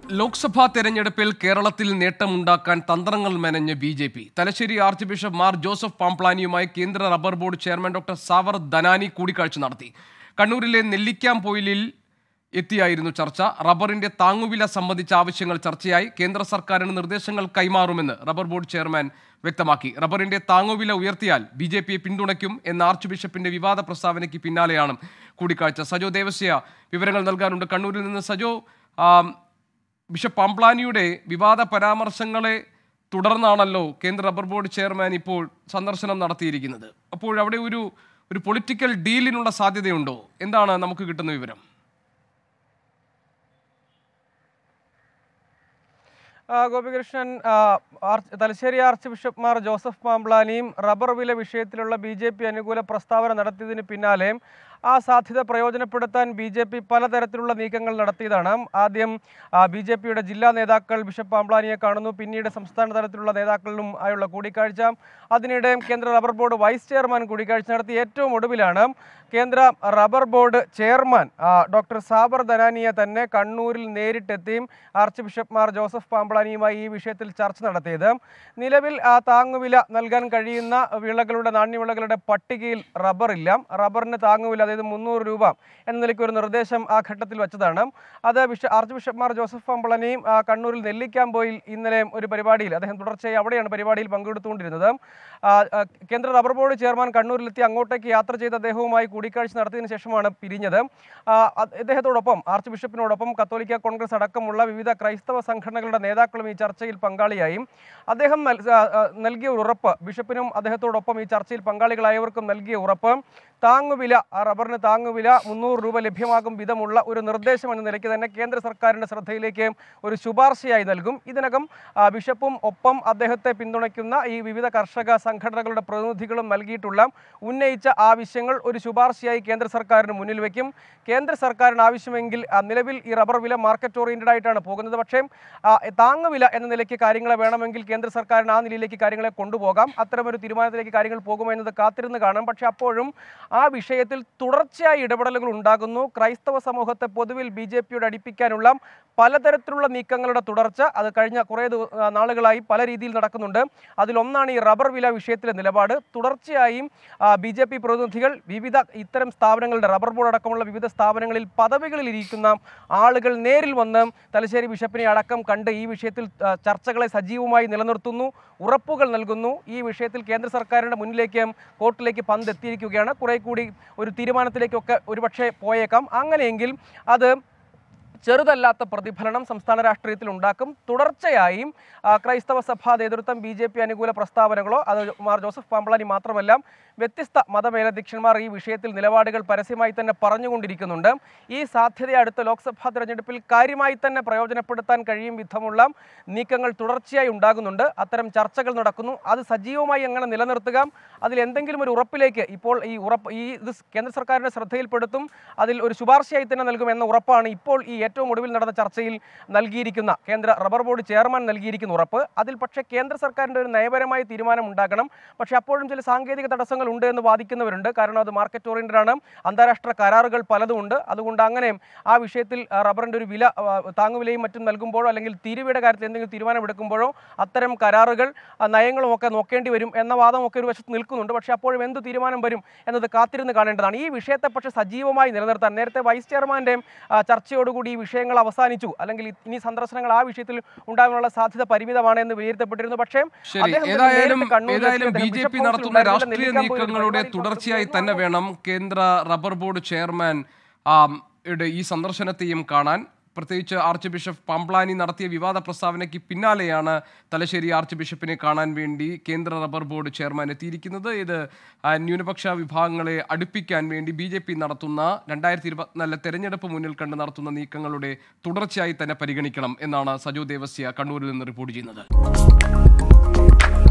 ലോക്സഭാ തെരഞ്ഞെടുപ്പിൽ കേരളത്തിൽ നേട്ടമുണ്ടാക്കാൻ തന്ത്രങ്ങൾ മെനഞ്ഞ് B J P Thalassery archbishop Mar Joseph പാംപ്ലാനിയുമായി കേന്ദ്ര rubber board chairman doctor Sawar Dhanani കൂടിക്കാഴ്ച നടത്തി കണ്ണൂരിലെ നെല്ലിക്കാംപൊയിലിൽ എത്തിയായിരുന്നു ചർച്ച റബ്ബറിന്റെ താങ്ങുവില സംബന്ധിച്ച ആവശ്യങ്ങൾ ചർച്ചയായി കേന്ദ്ര സർക്കാരിന് നിർദ്ദേശങ്ങൾ കൈമാറുമെന്ന് റബ്ബർ ബോർഡ് ചെയർമാൻ വ്യക്തമാക്കി റബ്ബറിന്റെ താങ്ങുവില ഉയർത്തിയാൽ ബി ജെ പിയെ പിന്തുണയ്ക്കും എന്ന ആർച്ച് ബിഷപ്പിന്റെ വിവാദ പ്രസ്താവനയ്ക്ക് പിന്നാലെയാണ് കൂടിക്കാഴ്ച സജോ ദേവസ്യ വിവരങ്ങൾ നൽകാനുണ്ട് കണ്ണൂരിൽ നിന്ന് സജോ ആം, ബിഷപ്പ് പാംപ്ലാനിയുടെ വിവാദ പരാമർശങ്ങളെ തുടർന്നാണല്ലോ കേന്ദ്ര റബ്ബർ ബോർഡ് ചെയർമാൻ ഇപ്പോൾ സന്ദർശനം നടത്തിയിരിക്കുന്നത് അപ്പോൾ അവിടെ ഒരു ഒരു പൊളിറ്റിക്കൽ ഡീലിനുള്ള സാധ്യതയുണ്ടോ എന്താണ് നമുക്ക് കിട്ടുന്ന വിവരം ആ, ഗോപികൃഷ്ണൻ ആ, ആർച്ച് തലശ്ശേരി ആർച്ച് ബിഷപ്പ്മാർ ജോസഫ് പാംബ്ലാനിയും റബ്ബർ വില വിഷയത്തിലുള്ള ബി ജെ പി അനുകൂല പ്രസ്താവന നടത്തിയതിന് പിന്നാലെ ആ സാധ്യത പ്രയോജനപ്പെടുത്താൻ ബി ജെ പി പലതരത്തിലുള്ള നീക്കങ്ങൾ നടത്തിയതാണ് ആദ്യം ബി ജെ പിയുടെ ജില്ലാ നേതാക്കൾ ബിഷപ്പ് പാംബ്ലാനിയെ കാണുന്നു പിന്നീട് സംസ്ഥാന തലത്തിലുള്ള നേതാക്കളിലും ആയുള്ള കൂടിക്കാഴ്ച അതിനിടെ കേന്ദ്ര റബ്ബർ ബോർഡ് വൈസ് ചെയർമാൻ കൂടിക്കാഴ്ച നടത്തി ഏറ്റവും ഒടുവിലാണ് കേന്ദ്ര റബ്ബർ ബോർഡ് ചെയർമാൻ ആ, ഡോക്ടർ സാബർ ധനാനിയെ തന്നെ കണ്ണൂരിൽ നേരിട്ടെത്തിയും ആർച്ച് ബിഷപ്പ്മാർ ജോസഫ് പാമ്പ്ളാനിയുമായി ഈ വിഷയത്തിൽ ചർച്ച നടത്തിയത് നിലവിൽ ആ താങ്ങുവില നൽകാൻ കഴിയുന്ന വിളകളുടെ നാണ്യവിളകളുടെ പട്ടികയിൽ റബ്ബർ ഇല്ല റബ്ബറിന് താങ്ങുവില അതായത് മുന്നൂറ് രൂപ എന്ന നിലയ്ക്ക് ഒരു നിർദ്ദേശം ആ ഘട്ടത്തിൽ വെച്ചതാണ് അത് ബിഷ ആർച്ച് ബിഷപ്പ്മാർ ജോസഫ് പാമ്പ്ളാനിയും ആ, കണ്ണൂരിൽ നെല്ലിക്കാമ്പോയിൽ ഇന്നലെ ഒരു പരിപാടിയിൽ അദ്ദേഹം തുടർച്ചയായി അവിടെയാണ് പരിപാടിയിൽ പങ്കെടുത്തുകൊണ്ടിരുന്നത് ആ, ആ, കേന്ദ്ര റബ്ബർ ബോർഡ് ചെയർമാൻ കണ്ണൂരിലെത്തി അങ്ങോട്ടേക്ക് യാത്ര ചെയ്ത അദ്ദേഹവുമായി കൂടിക്കാഴ്ച നടത്തിയതിനു ശേഷമാണ് പിരിഞ്ഞത് ആ, അത് ഇദ്ദേഹത്തോടൊപ്പം ആർച്ച് ബിഷപ്പിനോടൊപ്പം കത്തോലിക്ക കോൺഗ്രസ് അടക്കമുള്ള വിവിധ ക്രൈസ്തവ സംഘടനകളുടെ നേതാക്കളും ഈ ചർച്ചയിൽ പങ്കാളിയായി അദ്ദേഹം നൽ- ആ, ആ, നൽകിയ ഒരു ഉറപ്പ് ബിഷപ്പിനും അദ്ദേഹത്തോടൊപ്പം ഈ ചർച്ചയിൽ പങ്കാളികളായവർക്കും നൽകിയ ഉറപ്പ് താങ്ങുവില ആ റബ്ബറിന് താങ്ങുവില മുന്നൂറ് രൂപ ലഭ്യമാകും വിധമുള്ള ഒരു നിർദ്ദേശം എന്ന നിലയ്ക്ക് തന്നെ കേന്ദ്ര സർക്കാരിൻ്റെ ശ്രദ്ധയിലേക്ക് ഒരു ശുപാർശയായി നൽകും ഇതിനകം ആ, ബിഷപ്പും ഒപ്പം അദ്ദേഹത്തെ പിന്തുണയ്ക്കുന്ന ഈ വിവിധ കർഷക സംഘടനകളുടെ പ്രതിനിധികളും നൽകിയിട്ടുള്ള ഉന്നയിച്ച ആവശ്യങ്ങൾ ഒരു ശുപാർശയായി കേന്ദ്ര സർക്കാരിന് മുന്നിൽ വയ്ക്കും കേന്ദ്ര സർക്കാരിന് ആവശ്യമെങ്കിൽ ആ, നിലവിൽ ഈ റബ്ബർ വില മാർക്കറ്റ് ഓറിയന്റഡ് ആയിട്ടാണ് പോകുന്നത് പക്ഷേ ആ, താങ്ങുവില എന്ന നിലയ്ക്ക് കാര്യങ്ങളെ വേണമെങ്കിൽ കേന്ദ്ര സർക്കാരിന് ആ നിലയിലേക്ക് കാര്യങ്ങളെ കൊണ്ടുപോകാം അത്തരമൊരു തീരുമാനത്തിലേക്ക് കാര്യങ്ങൾ പോകുമോ എന്നത് കാത്തിരുന്ന് കാണാം പക്ഷേ അപ്പോഴും ആ വിഷയത്തിൽ തുടർച്ചയായി ഇടപെടലുകൾ ഉണ്ടാകുന്നു ക്രൈസ്തവ സമൂഹത്തെ പൊതുവിൽ ബി ജെ പിയോട് അടുപ്പിക്കാനുള്ള പലതരത്തിലുള്ള നീക്കങ്ങളുടെ തുടർച്ച അത് കഴിഞ്ഞ കുറേ ദിവ- ആ, നാളുകളായി പല രീതിയിൽ നടക്കുന്നുണ്ട് അതിലൊന്നാണ് ഈ റബ്ബർ വില വിഷയത്തിലെ നിലപാട് തുടർച്ചയായും ബി ജെ പി പ്രതിനിധികൾ വിവിധ ഇത്തരം സ്ഥാപനങ്ങളുടെ റബ്ബർ ബോർഡ് അടക്കമുള്ള വിവിധ സ്ഥാപനങ്ങളിൽ പദവികളിൽ ഇരിക്കുന്ന ആളുകൾ നേരിൽ വന്ന് തലശ്ശേരി ബിഷപ്പിനെ അടക്കം കണ്ട് ഈ വിഷയത്തിൽ ആ, ചർച്ചകളെ സജീവമായി നിലനിർത്തുന്നു ഉറപ്പുകൾ നൽകുന്നു ഈ വിഷയത്തിൽ കേന്ദ്ര സർക്കാരിൻ്റെ മുന്നിലേക്ക് കോർട്ടിലേക്ക് പന്ത് എത്തിയിരിക്കുകയാണ് കുറെ കൂടി ഒരു തീരുമാനത്തിലേക്കൊക്കെ ഒരുപക്ഷെ പോയേക്കാം അങ്ങനെയെങ്കിൽ അത് ചെറുതല്ലാത്ത പ്രതിഫലനം സംസ്ഥാന രാഷ്ട്രീയത്തിൽ ഉണ്ടാക്കും തുടർച്ചയായും ആ, ക്രൈസ്തവ സഭാ നേതൃത്വം ബി ജെ പി അനുകൂല പ്രസ്താവനകളോ അത് മാർ ജോസഫ് പാമ്പളാനി മാത്രമല്ല വ്യത്യസ്ത മതമേലധ്യക്ഷന്മാർ ഈ വിഷയത്തിൽ നിലപാടുകൾ പരസ്യമായി തന്നെ പറഞ്ഞുകൊണ്ടിരിക്കുന്നുണ്ട് ഈ സാധ്യത അടുത്ത ലോക്സഭാ തെരഞ്ഞെടുപ്പിൽ കാര്യമായി തന്നെ പ്രയോജനപ്പെടുത്താൻ കഴിയും വിധമുള്ള നീക്കങ്ങൾ തുടർച്ചയായി ഉണ്ടാകുന്നുണ്ട് അത്തരം ചർച്ചകൾ നടക്കുന്നു അത് സജീവമായി എങ്ങനെ നിലനിർത്തുക അതിൽ എന്തെങ്കിലും ഒരു ഉറപ്പിലേക്ക് ഇപ്പോൾ ഈ ഉറപ്പ് ഈ ഇത് കേന്ദ്ര സർക്കാരിൻ്റെ ശ്രദ്ധയിൽപ്പെടുത്തും അതിൽ ഒരു ശുപാർശയായി തന്നെ നൽകും എന്ന ഉറപ്പാണ് ഇപ്പോൾ ഈ ഏറ്റവും ഒടുവിൽ നടന്ന ചർച്ചയിൽ നൽകിയിരിക്കുന്ന കേന്ദ്ര റബ്ബർ ബോർഡ് ചെയർമാൻ നൽകിയിരിക്കുന്ന ഉറപ്പ് അതിൽ പക്ഷേ കേന്ദ്ര സർക്കാരിൻ്റെ ഒരു നയപരമായ തീരുമാനം ഉണ്ടാകണം പക്ഷേ അപ്പോഴും ചില സാങ്കേതിക തടസ്സങ്ങൾ ഉണ്ട് എന്ന് വാദിക്കുന്നവരുണ്ട് കാരണം അത് മാർക്കറ്റ് ഓറിയന്റഡ് ആണ് അന്താരാഷ്ട്ര കരാറുകൾ പലതും ഉണ്ട് അതുകൊണ്ട് അങ്ങനെ ആ വിഷയത്തിൽ ആ, റബ്ബറിൻ്റെ ഒരു വില ആ, താങ്ങുവിലയും മറ്റും നൽകുമ്പോഴോ അല്ലെങ്കിൽ തീരുവയുടെ കാര്യത്തിൽ എന്തെങ്കിലും തീരുമാനമെടുക്കുമ്പോഴോ അത്തരം കരാറുകൾ ആ, നയങ്ങളും ഒക്കെ നോക്കേണ്ടി വരും എന്ന വാദമൊക്കെ ഒരു വശത്ത് നിൽക്കുന്നുണ്ട് പക്ഷേ അപ്പോഴും എന്ത് തീരുമാനം വരും എന്നത് കാത്തിരുന്ന് കാണേണ്ടതാണ് ഈ വിഷയത്തെ പക്ഷേ സജീവമായി നിലനിർത്താൻ നേരത്തെ വൈസ് ചെയർമാൻ്റെ ആ, ചർച്ചയോടുകൂടി ഈ വിഷയങ്ങൾ അവസാനിച്ചു അല്ലെങ്കിൽ ഇനി സന്ദർശനങ്ങൾ ആ വിഷയത്തിൽ ഉണ്ടാകാനുള്ള സാധ്യത പരിമിതമാണ് എന്ന് വിലയിരുത്തപ്പെട്ടിരുന്നു പക്ഷേ ശരി അദ്ദേഹം തന്നെ ഏതായാലും നേരിട്ട് കണ്ണൂരിൽ ഏതായാലും എത്തി ബി അദ്ദേഹം ജെ ബിഷപ്പ് പി ഹൗസിൽ നടത്തുന്ന ഉണ്ടായിരുന്നില്ല, രാഷ്ട്രീയ നെല്ലിക്കാൻ പോയി ഒരു നീക്കങ്ങളുടെ പരിപാടിയിൽ തുടർച്ചയായി പങ്കെടുത്തു. തന്നെ വേണം കേന്ദ്ര റബ്ബർ ബോർഡ് ചെയർമാൻ ആ, യുടെ ഈ സന്ദർശനത്തെയും കാണാൻ പ്രത്യേകിച്ച് ആർച്ച് ബിഷപ്പ് പാംപ്ലാനി നടത്തിയ വിവാദ പ്രസ്താവനയ്ക്ക് പിന്നാലെയാണ് തലശ്ശേരി ആർച്ച് ബിഷപ്പിനെ കാണാൻ വേണ്ടി കേന്ദ്ര റബ്ബർ ബോർഡ് ചെയർമാൻ എത്തിയിരിക്കുന്നത് ഇത് ആ, ന്യൂനപക്ഷ വിഭാഗങ്ങളെ അടുപ്പിക്കാൻ വേണ്ടി ബി ജെ പി നടത്തുന്ന രണ്ടായിരത്തി ഇരുപത്തിനാലിലെ തെരഞ്ഞെടുപ്പ് മുന്നിൽ കണ്ട് നടത്തുന്ന നീക്കങ്ങളുടെ തുടർച്ചയായി തന്നെ പരിഗണിക്കണം എന്നാണ് സജോ ദേവസ്യ കണ്ണൂരിൽ നിന്ന് റിപ്പോർട്ട് ചെയ്യുന്നത്